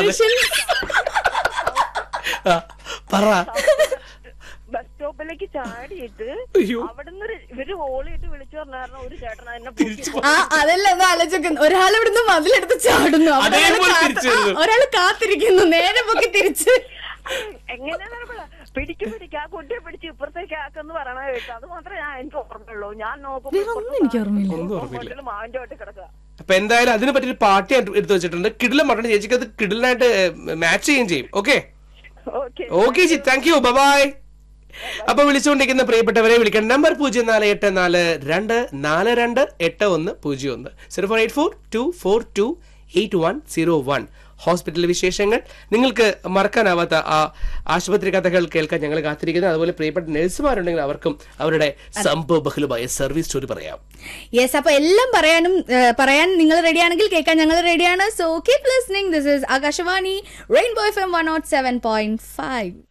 Congratulation ആ, പറ bus സ്റ്റോപ്പിലേക്ക് ചാടിയിട്ട് അയ്യോ. അവിടുന്ന് ഒരു- ഇവര് ഓളിയിട്ട് വിളിച്ചു പറഞ്ഞായിരുന്നു ഒരു ചേട്ടൻ എന്നെ പൊക്കി ആ അതല്ല ഒന്ന് ആലോചിക്കുന്നു ഒരാൾ ഇവിടുന്ന് മതിലെടുത്ത് ചാടുന്നു അവിടെ ഒരാള് അതേപോലെ കാത്ത്- തിരിച്ച് ആ, വരുന്നു. ഒരാള് കാത്തിരിക്കുന്നു നേരെ പൊക്കി തിരിച്ച് എങ്ങനെയാ പിടിക്ക് പിടിക്ക് ആ കുട്ടിയെ പിടിച്ച് ഇപ്പുറത്തേക്ക് ആക്കെന്ന് പറയണ കേട്ടു അത് മാത്രമേ ഞാൻ എനിക്ക് ഓർമ്മയുള്ളൂ ഞാൻ വേറെ ഒന്നും എനിക്ക് ഓർമ്മയില്ല ഒന്നും ഓർമ്മയില്ല. മാവിന്റെ ചോട്ടി കിടക്കുക അപ്പൊ എന്തായാലും അതിനെ പറ്റി ഒരു പാർട്ടി എടുത്തു വെച്ചിട്ടുണ്ട് കിടിലം പറഞ്ഞ ചേച്ചിക്ക് അത് കിടിലായിട്ട് മാച്ച് ചെയ്യുകയും ചെയ്യും okay okay okay ji thank you bye അപ്പൊ വിളിച്ചുകൊണ്ടിരിക്കുന്ന പ്രിയപ്പെട്ടവരെ വിളിക്കണം നമ്പർ പൂജ്യം നാല് എട്ട് നാല് രണ്ട് നാല് രണ്ട് എട്ട് ഒന്ന് പൂജ്യം ഒന്ന് zero four eight four two four two eight one zero one hospital വിശേഷങ്ങൾ നിങ്ങൾക്ക് മറക്കാനാവാത്ത ആ ആശുപത്രി കഥകൾ കേൾക്കാൻ ഞങ്ങൾ കാത്തിരിക്കുന്നത് അതുപോലെ പ്രിയപ്പെട്ട നഴ്സുമാരുണ്ടെങ്കിൽ അവർക്കും അവരുടെ സംഭവബഹുലമായ സർവീസ് സ്റ്റോറി പറയാം യെസ് അപ്പൊ എല്ലാം പറയാനും ഏഹ്, പറയാൻ നിങ്ങൾ റെഡിയാണെങ്കിൽ കേൾക്കാൻ ഞങ്ങൾ റെഡിയാണ് so keep listening this is Akashvani rainbow F M one nought seven point five